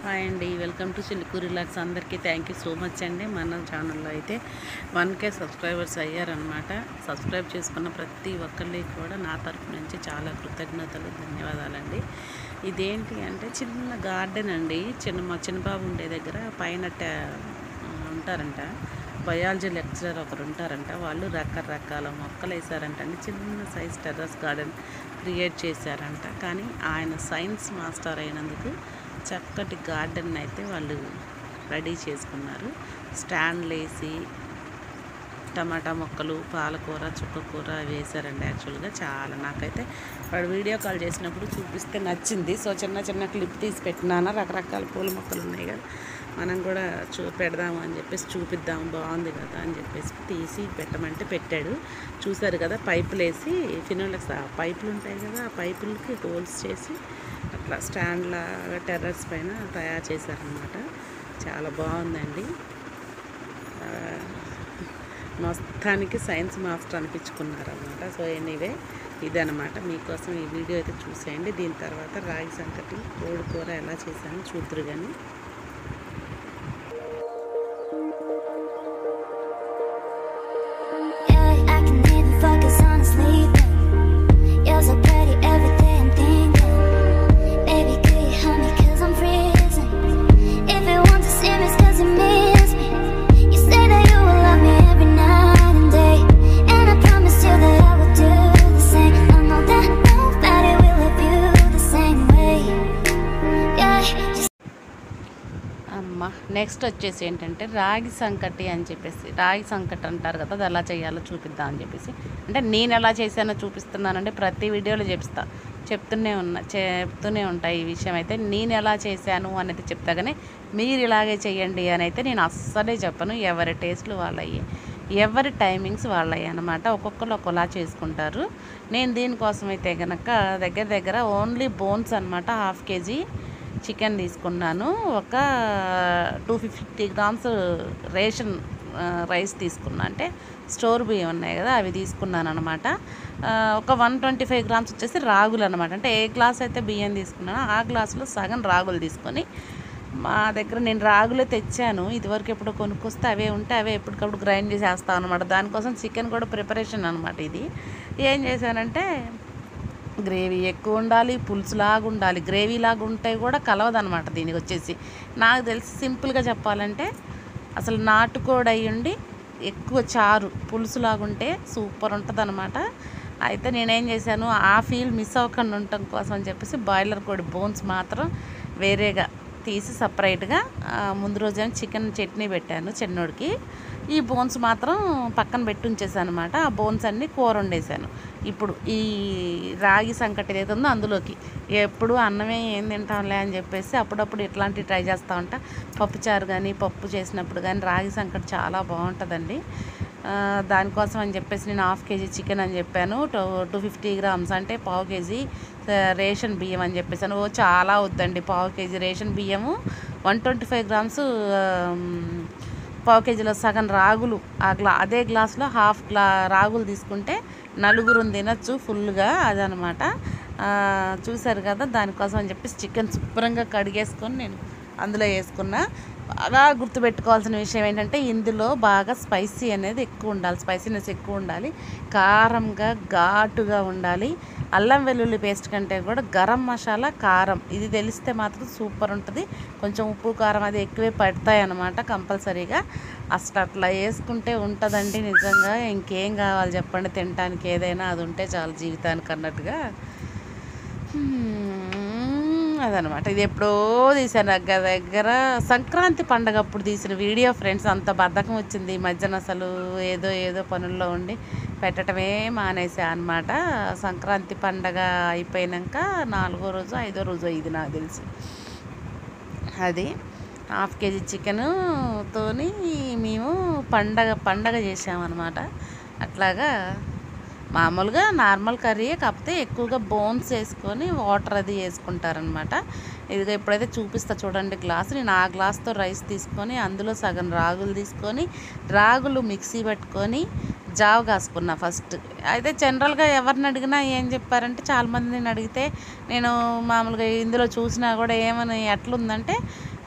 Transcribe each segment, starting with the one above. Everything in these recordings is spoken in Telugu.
హాయ్ అండి వెల్కమ్ టు సిల్కు రిలాక్స్ అందరికీ థ్యాంక్ యూ సో మచ్ అండి మన ఛానల్లో అయితే వన్ కే సబ్స్క్రైబర్స్ అయ్యారనమాట సబ్స్క్రైబ్ చేసుకున్న ప్రతి ఒక్కరికి కూడా నా తరపు నుంచి చాలా కృతజ్ఞతలు ధన్యవాదాలండి ఇదేంటి అంటే చిన్న గార్డెన్ అండి చిన్న మా చిన్నబాబు ఉండే దగ్గర పైన ట- ఉంటారంట బయాలజీ లెక్చరర్ ఒకరు ఉంటారంట వాళ్ళు రకరకాల మొక్కలు వేసారంట అండి చిన్న సైజ్ టెర్రస్ గార్డెన్ క్రియేట్ చేశారంట కానీ ఆయన సైన్స్ మాస్టర్ అయినందుకు చక్కటి గార్డెన్ అయితే వాళ్ళు రెడీ చేసుకున్నారు స్టాండ్లు వేసి టమాటా మొక్కలు పాలకూర చుక్కకూర వేశారండి యాక్చువల్గా చాలా నాకైతే వాడు వీడియో కాల్ చేసినప్పుడు చూపిస్తే నచ్చింది సో చిన్న చిన్న క్లిప్ తీసి పెట్టినాను రకరకాల పూల మొక్కలు ఉన్నాయి కదా మనం కూడా చూ పెడదాము అని చెప్పేసి చూపిద్దాం బాగుంది కదా అని చెప్పేసి తీసి పెట్టమంటే పెట్టాడు చూసారు కదా పైపులు వేసి ఫినోలెక్స్ ఆ పైపులు ఉంటాయి కదా ఆ పైపులకి హోల్స్ చేసి అట్లా స్టాండ్ లాగా టెర్రస్ పైన తయారు చేశారనమాట చాలా బాగుందండి ఆ, మొత్తానికి సైన్స్ మాస్టర్ అనిపించుకున్నారు అనమాట సో ఎనీవే ఇదనమాట మీకోసం ఈ వీడియో అయితే చూసేయండి దీని తర్వాత రాగి సంకటి కోడి కూర ఎలా చేశాను చూద్దరు కానీ Yeah, I can even focus on sleeping. You're so pretty every day I'm thinking. Baby, could you help me cause I'm freezing? If you want to see me, it's cause you miss me. You say that you will love me every night and day. And I promise you that I will do the same. I know that nobody will love you the same way. Yeah, just అమ్మ నెక్స్ట్ వచ్చేసి ఏంటంటే రాగి సంకటి అని చెప్పేసి రాగి సంకటి అంటారు కదా అది ఎలా చేయాలో చూపిద్దాం అని చెప్పేసి అంటే నేను ఎలా చేశానో చూపిస్తున్నానంటే ప్రతి వీడియోలో చెప్తా చెప్తూనే ఉన్నా చెప్తూనే ఉంటాయి ఈ విషయం అయితే నేను ఎలా చేశాను అనేది చెప్తా కానీ మీరు ఇలాగే చేయండి అని అయితే నేను అస్సలే చెప్పను ఎవరి టేస్ట్లు వాళ్ళయ్యి ఎవరి టైమింగ్స్ వాళ్ళవి అనమాట ఒక్కొక్కరు ఒకలా చేసుకుంటారు నేను దీనికోసం అయితే కనుక దగ్గర దగ్గర ఓన్లీ బోన్స్ అనమాట హాఫ్ కేజీ చికెన్ తీసుకున్నాను ఒక టూ ఫిఫ్టీ గ్రామ్స్ రేషన్ ఆ, రైస్ తీసుకున్నా అంటే స్టోర్ బియ్యం ఉన్నాయి కదా అవి తీసుకున్నాను అనమాట ఒక వన్ ట్వంటీ ఫైవ్ గ్రామ్స్ వచ్చేసి రాగులు అనమాట అంటే ఏ గ్లాస్ అయితే బియ్యం తీసుకున్నానో ఆ గ్లాసులో సగం రాగులు తీసుకొని మా దగ్గర నేను రాగులే తెచ్చాను ఇదివరకు ఎప్పుడు కొనుక్కొస్తే అవే ఉంటే అవే ఎప్పటికప్పుడు గ్రైండ్ చేసేస్తాను అనమాట దానికోసం చికెన్ కూడా ప్రిపరేషన్ అనమాట ఇది ఏం చేశానంటే గ్రేవీ ఎక్కువ ఉండాలి పులుసులాగా ఉండాలి గ్రేవీ లాగా ఉంటే కూడా కలవదనమాట దీనికి వచ్చేసి నాకు తెలిసి సింపుల్గా చెప్పాలంటే అసలు నాటుకోడి అయి ఉండి ఎక్కువ చారు పులుసులాగా ఉంటే సూపర్ ఉంటుంది అనమాట అయితే నేనేం చేశాను ఆ ఫీల్ మిస్ అవ్వకుండా ఉండటం కోసం అని చెప్పేసి బాయిలర్ కోడి బోన్స్ మాత్రం వేరేగా తీసి సపరేట్గా ముందు రోజేమో చికెన్ చట్నీ పెట్టాను చిన్నోడికి ఈ బోన్స్ మాత్రం పక్కన పెట్టి ఉంచేసాను అనమాట ఆ బోన్స్ అన్నీ కూర వండేసాను ఇప్పుడు ఈ రాగి సంకటి ఏదైతే ఉందో అందులోకి ఎప్పుడు అన్నమే ఏం తింటాంలే అని చెప్పేసి అప్పుడప్పుడు ఇట్లాంటివి ట్రై చేస్తూ ఉంటా పప్పుచారు కానీ పప్పు చేసినప్పుడు కానీ రాగి సంకటి చాలా బాగుంటుందండి ఆ, దానికోసం అని చెప్పేసి నేను హాఫ్ కేజీ చికెన్ అని చెప్పాను టూ టూ ఫిఫ్టీ గ్రామ్స్ అంటే పావు కేజీ ఆ, రేషన్ బియ్యం అని చెప్పేసాను ఓ చాలా వద్దండి పావు కేజీ రేషన్ బియ్యము వన్ ట్వంటీ ఫైవ్ గ్రామ్స్ ఆ, పావు కేజీలో సగం రాగులు ఆ గ్లా అదే గ్లాస్లో హాఫ్ గ్లా రాగులు తీసుకుంటే నలుగురు తినచ్చు ఫుల్గా అదనమాట ఆ, చూసారు కదా దానికోసం అని చెప్పేసి చికెన్ శుభ్రంగా కడిగేసుకొని నేను అందులో వేసుకున్నా బాగా గుర్తుపెట్టుకోవాల్సిన విషయం ఏంటంటే ఇందులో బాగా స్పైసీ అనేది ఎక్కువ ఉండాలి స్పైసీనెస్ ఎక్కువ ఉండాలి కారంగా ఘాటుగా ఉండాలి అల్లం వెల్లుల్లి పేస్ట్ కంటే కూడా గరం మసాలా కారం ఇది తెలిస్తే మాత్రం సూపర్ ఉంటుంది కొంచెం ఉప్పు కారం అది ఎక్కువే పడతాయి అన్నమాట కంపల్సరీగా అసలు అట్లా వేసుకుంటే ఉంటుందండి నిజంగా ఇంకేం కావాలి చెప్పండి తినడానికి ఏదైనా అది ఉంటే చాలు జీవితానికి అన్నట్టుగా హ్మ్, అదనమాట ఇది ఎప్పుడో తీసాను దగ్గర దగ్గర సంక్రాంతి పండగ అప్పుడు తీసిన వీడియో ఫ్రెండ్స్ అంత బద్ధకం వచ్చింది ఈ మధ్యన అసలు ఏదో ఏదో పనుల్లో ఉండి పెట్టడమే మానేసా అనమాట సంక్రాంతి పండగ అయిపోయినాక నాలుగో రోజు ఐదో రోజు ఇది నాకు తెలిసి అది హాఫ్ కేజీ చికెన్తోని మేము పండగ పండగ చేసామన్నమాట అట్లాగా మామూలుగా నార్మల్ కర్రీ కాకపోతే ఎక్కువగా బోన్స్ వేసుకొని వాటర్ అది వేసుకుంటారనమాట ఇదిగో ఎప్పుడైతే చూపిస్తా చూడండి గ్లాస్ నేను ఆ గ్లాస్తో రైస్ తీసుకొని అందులో సగం రాగులు తీసుకొని రాగులు మిక్సీ పెట్టుకొని జావ కాసుకున్నా ఫస్ట్ అయితే జనరల్గా ఎవరిని అడిగినా ఏం చెప్పారంటే చాలామందిని అడిగితే నేను మామూలుగా ఇందులో చూసినా కూడా ఏమని ఎట్లుందంటే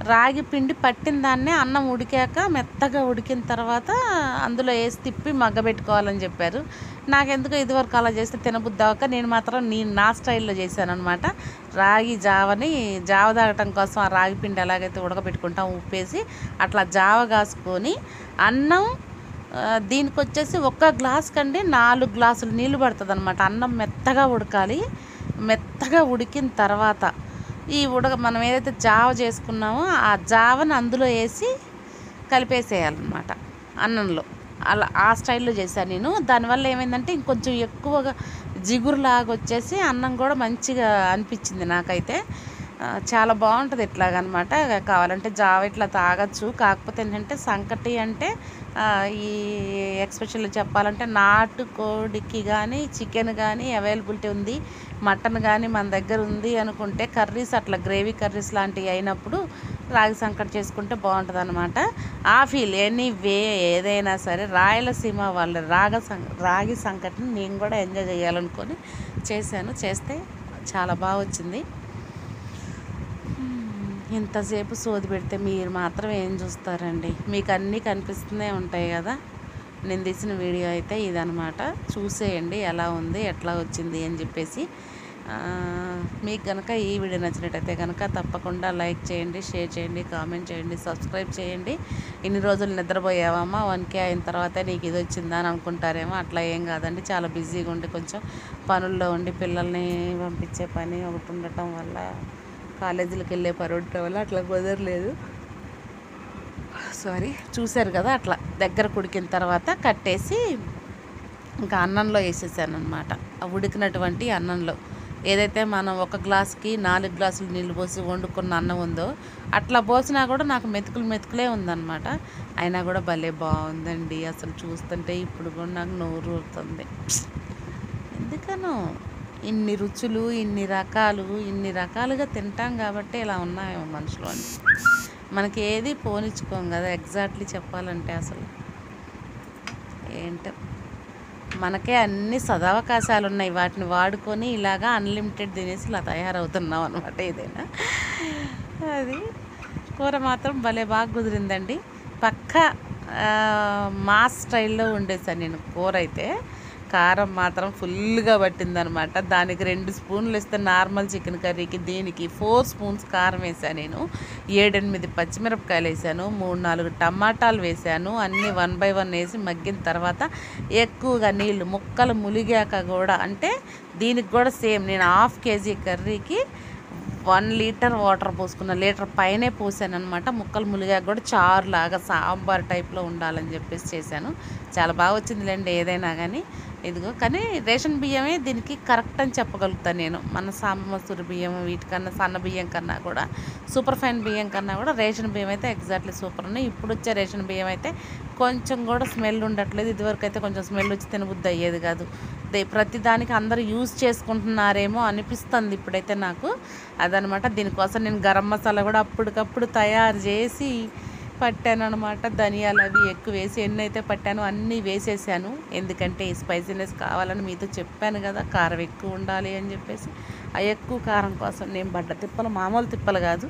రాగి పిండి పట్టిన దాన్నే అన్నం ఉడికాక మెత్తగా ఉడికిన తర్వాత అందులో వేసి తిప్పి మగ్గబెట్టుకోవాలని చెప్పారు నాకెందుకో ఇదివరకు అలా చేస్తే తినబుద్ధి అవ్వక నేను మాత్రం నీ నా స్టైల్లో చేశాను అనమాట రాగి జావని జావ తాగటం కోసం ఆ రాగి పిండి ఎలాగైతే ఉడకబెట్టుకుంటాం ఉప్పేసి అట్లా జావ కాసుకొని అన్నం ఆ, దీనికి వచ్చేసి ఒక్క గ్లాస్ కంటే నాలుగు గ్లాసులు నీళ్లు పడుతుంది అనమాట అన్నం మెత్తగా ఉడకాలి మెత్తగా ఉడికిన తర్వాత ఈ ఉడక మనం ఏదైతే జావ చేసుకున్నామో ఆ జావని అందులో వేసి కలిపేసేయాలన్నమాట అన్నంలో అలా ఆ స్టైల్లో చేశాను నేను దానివల్ల ఏమైందంటే ఇంకొంచెం ఎక్కువగా జిగురులాగా వచ్చేసి అన్నం కూడా మంచిగా అనిపించింది నాకైతే ఆ, చాలా బాగుంటుంది ఇట్లాగనమాట కావాలంటే జావ ఇట్లా తాగొచ్చు కాకపోతే ఏంటంటే సంకటి అంటే ఆ, ఈ ఎక్స్పెషల్లీ చెప్పాలంటే నాటు కోడికి కానీ చికెన్ కానీ అవైలబిలిటీ ఉంది మటన్ కానీ మన దగ్గర ఉంది అనుకుంటే కర్రీస్ అట్లా గ్రేవీ కర్రీస్ లాంటివి అయినప్పుడు రాగి సంకటి చేసుకుంటే బాగుంటుంది అనమాట ఆ ఫీల్ ఎనీ వే ఏదైనా సరే రాయలసీమ వాళ్ళ రాగ సం రాగి సంకటిని నేను కూడా ఎంజాయ్ చేయాలనుకొని చేశాను చేస్తే చాలా బాగా వచ్చింది ఇంతసేపు సోది పెడితే మీరు మాత్రం ఏం చూస్తారండి మీకు అన్నీ కనిపిస్తూనే ఉంటాయి కదా నేను తీసిన వీడియో అయితే ఇదనమాట చూసేయండి ఎలా ఉంది ఎట్లా వచ్చింది అని చెప్పేసి ఆ, మీకు కనుక ఈ వీడియో నచ్చినట్టయితే కనుక తప్పకుండా లైక్ చేయండి షేర్ చేయండి కామెంట్ చేయండి సబ్స్క్రైబ్ చేయండి ఇన్ని రోజులు నిద్రపోయావమ్మా వన్కే అయిన తర్వాత నీకు ఇది వచ్చిందా అని అనుకుంటారేమో అట్లా ఏం కాదండి చాలా బిజీగా ఉండి కొంచెం పనుల్లో ఉండి పిల్లల్ని పంపించే పని ఒకటి ఉండటం వల్ల కాలేజీలకు వెళ్ళే పని ఉండటం వల్ల అట్లా కుదరలేదు సారీ చూశారు కదా అట్లా దగ్గర కుడికిన తర్వాత కట్టేసి ఇంకా అన్నంలో వేసేసాను అనమాట ఉడికినటువంటి అన్నంలో ఏదైతే మనం ఒక గ్లాస్కి నాలుగు గ్లాసులు నీళ్ళు పోసి వండుకున్న అన్నం ఉందో అట్లా పోసినా కూడా నాకు మెతుకులు మెతుకులే ఉందన్నమాట అయినా కూడా భలే బాగుందండి అసలు చూస్తుంటే ఇప్పుడు కూడా నాకు నోరు ఊరుతుంది ఎందుకనో ఇన్ని రుచులు ఇన్ని రకాలు ఇన్ని రకాలుగా తింటాం కాబట్టి ఇలా ఉన్నాయేమో మనుషులు అని మనకి ఏది పోనిచ్చుకోం కదా ఎగ్జాక్ట్లీ చెప్పాలంటే అసలు ఏంటో మనకే అన్ని సదవకాశాలు ఉన్నాయి వాటిని వాడుకొని ఇలాగా అన్లిమిటెడ్ తినేసి ఇలా తయారవుతున్నాం అనమాట ఏదైనా అది కూర మాత్రం భలే బాగా కుదిరిందండి పక్క మాస్ స్టైల్లో వండేసాను నేను కూర అయితే కారం మాత్రం ఫుల్గా పట్టిందనమాట దానికి రెండు స్పూన్లు ఇస్తే నార్మల్ చికెన్ కర్రీకి దీనికి ఫోర్ స్పూన్స్ కారం వేసాను నేను ఏడెనిమిది పచ్చిమిరపకాయలు వేసాను మూడు నాలుగు టమాటాలు వేసాను అన్నీ వన్ బై వన్ వేసి మగ్గిన తర్వాత ఎక్కువగా నీళ్ళు ముక్కలు ములిగాక కూడా అంటే దీనికి కూడా సేమ్ నేను హాఫ్ కేజీ కర్రీకి వన్ లీటర్ వాటర్ పోసుకున్న లీటర్ పైనే పోసాను అనమాట ముక్కలు ములిగా కూడా చారు లాగా సాంబార్ టైప్లో ఉండాలని చెప్పేసి చేశాను చాలా బాగా వచ్చిందిలేండి ఏదైనా కానీ ఇదిగో కానీ రేషన్ బియ్యమే దీనికి కరెక్ట్ అని చెప్పగలుగుతాను నేను మన సాంబసూరి బియ్యం వీటికన్నా సన్న బియ్యం కన్నా కూడా సూపర్ ఫైన్ బియ్యం కన్నా కూడా రేషన్ బియ్యం అయితే ఎగ్జాక్ట్లీ సూపర్ ఉన్నాయి ఇప్పుడు వచ్చే రేషన్ బియ్యం అయితే కొంచెం కూడా స్మెల్ ఉండట్లేదు ఇదివరకు అయితే కొంచెం స్మెల్ వచ్చి తినబుద్ధి అయ్యేది కాదు దే- ప్రతి దానికి అందరూ యూజ్ చేసుకుంటున్నారేమో అనిపిస్తుంది ఇప్పుడైతే నాకు అదనమాట దీనికోసం నేను గరం మసాలా కూడా అప్పటికప్పుడు తయారు చేసి పట్టాను అనమాట ధనియాలు అవి ఎక్కువ వేసి ఎన్ని అయితే పట్టానో అన్నీ వేసేసాను ఎందుకంటే ఈ స్పైసీనెస్ కావాలని మీతో చెప్పాను కదా కారం ఎక్కువ ఉండాలి అని చెప్పేసి ఆ ఎక్కువ కారం కోసం నేను పడ్డ తిప్పలు మామూలు తిప్పలు కాదు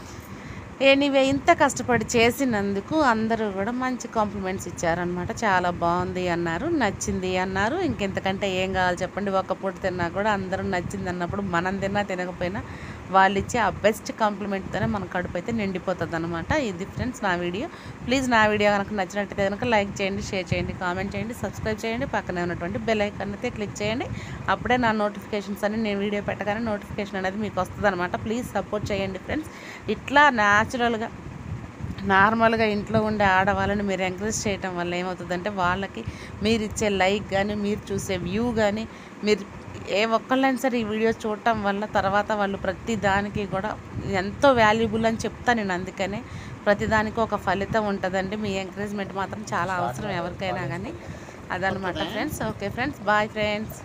ఎనీవే ఇంత కష్టపడి చేసినందుకు అందరూ కూడా మంచి కాంప్లిమెంట్స్ ఇచ్చారనమాట చాలా బాగుంది అన్నారు నచ్చింది అన్నారు ఇంకెంతకంటే ఏం కావాలి చెప్పండి ఒక్క పూట తిన్నా కూడా అందరూ నచ్చింది అన్నప్పుడు మనం తిన్నా తినకపోయినా వాళ్ళు ఇచ్చే ఆ బెస్ట్ కాంప్లిమెంట్తోనే మన కడుపు అయితే నిండిపోతుంది అనమాట ఇది ఫ్రెండ్స్ నా వీడియో ప్లీజ్ నా వీడియో కనుక నచ్చినట్టయితే కనుక లైక్ చేయండి షేర్ చేయండి కామెంట్ చేయండి సబ్స్క్రైబ్ చేయండి పక్కనే ఉన్నటువంటి బెల్ ఐకాన్ అయితే క్లిక్ చేయండి అప్పుడే నా నోటిఫికేషన్స్ అన్ని నేను వీడియో పెట్టగానే నోటిఫికేషన్ అనేది మీకు వస్తుంది అనమాట ప్లీజ్ సపోర్ట్ చేయండి ఫ్రెండ్స్ ఇట్లా న్యాచురల్గా నార్మల్గా ఇంట్లో ఉండే ఆడవాళ్ళని మీరు ఎంకరేజ్ చేయటం వల్ల ఏమవుతుందంటే వాళ్ళకి మీరు ఇచ్చే లైక్ కానీ మీరు చూసే వ్యూ కానీ మీరు ఏ ఒక్కళ్ళైనా సరే ఈ వీడియోస్ చూడటం వల్ల తర్వాత వాళ్ళు ప్రతి దానికి కూడా ఎంతో వాల్యుబుల్ అని చెప్తాను నేను అందుకనే ప్రతి దానికి ఒక ఫలితం ఉంటుందండి మీ ఎంకరేజ్మెంట్ మాత్రం చాలా అవసరం ఎవరికైనా కానీ అదనమాట friends okay friends boy friends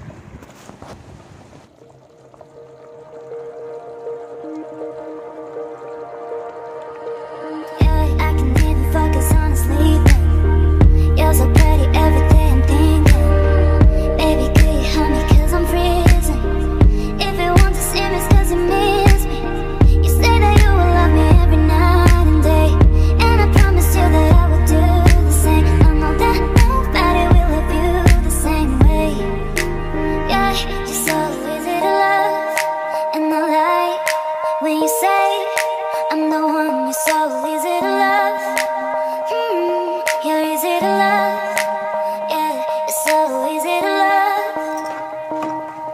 Yeah, I can even focus on sleeping. You're so pretty every day I'm thinking. Baby, could you help me cause I'm freezing? If you want to see me, it's cause you miss me. You say that you will love me every night so easy to love. Mm, you're easy to love. Yeah, it's so easy to love.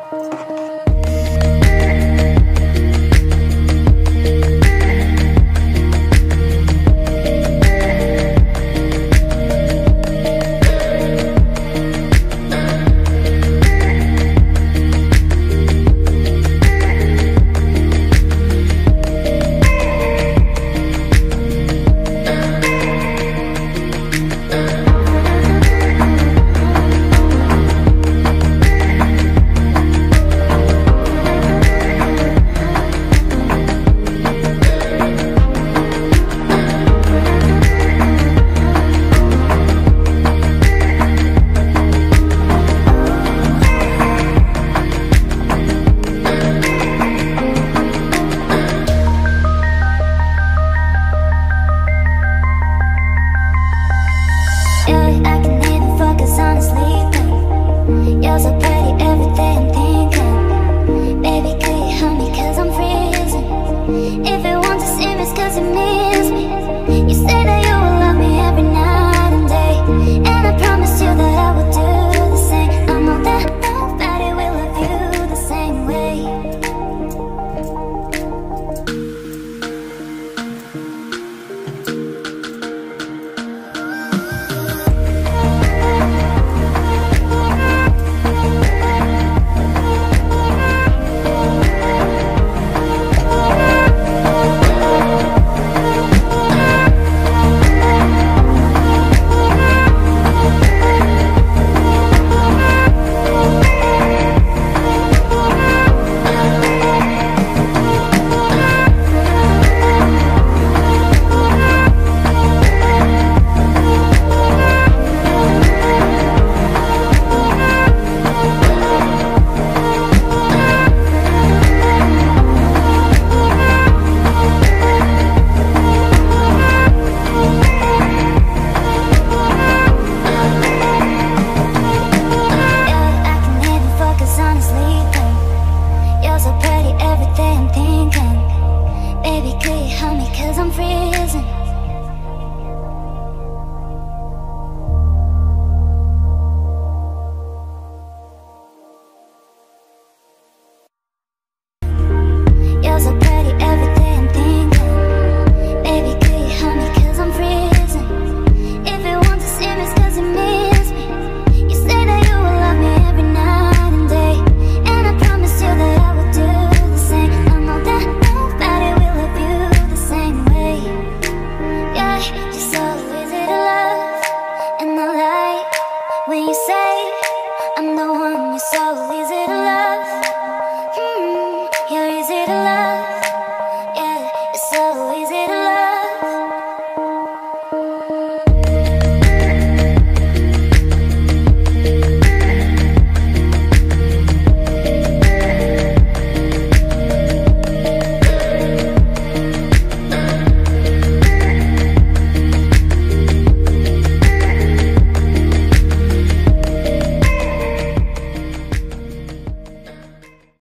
Yeah, I can even focus on sleeping. You're so pretty every day I'm thinking. Baby, could you help me? Cause I'm freezing. If you want to see me, it's cause you need